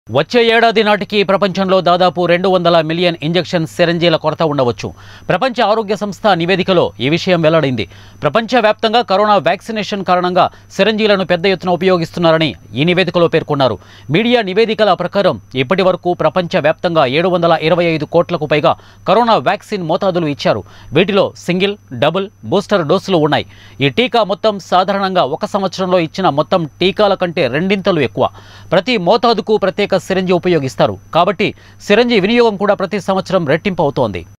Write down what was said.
వచ్చే ఏడాది నాటికి ప్రపంచంలో దాదాపు రెండు వందల మిలియన్ ఇంజెక్షన్ సిరంజీల కొరత ఉండవచ్చు ప్రపంచ ఆరోగ్య సంస్థ నివేదికలో ఈ విషయం వెల్లడైంది ప్రపంచవ్యాప్తంగా కరోనా వ్యాక్సినేషన్ కారణంగా సిరంజీలను పెద్ద ఎత్తున ఉపయోగిస్తున్నారని ఈ నివేదికలో పేర్కొన్నారు మీడియా నివేదికల ప్రకారం ఇప్పటి వరకు ప్రపంచవ్యాప్తంగా ఏడు వందల ఇరవై ఐదు కోట్లకు పైగా కరోనా వ్యాక్సిన్ మోతాదులు ఇచ్చారు వీటిలో సింగిల్ డబుల్ బూస్టర్ డోసులు ఉన్నాయి ఈ టీకా మొత్తం సాధారణంగా ఒక సంవత్సరంలో ఇచ్చిన మొత్తం టీకాల కంటే రెండింతలు ఎక్కువ ప్రతి మోతాదుకు ప్రత్యేక సిరంజి ఉపయోగిస్తారు కాబట్టి సిరంజి వినియోగం కూడా ప్రతి సంవత్సరం రెట్టింపు అవుతోంది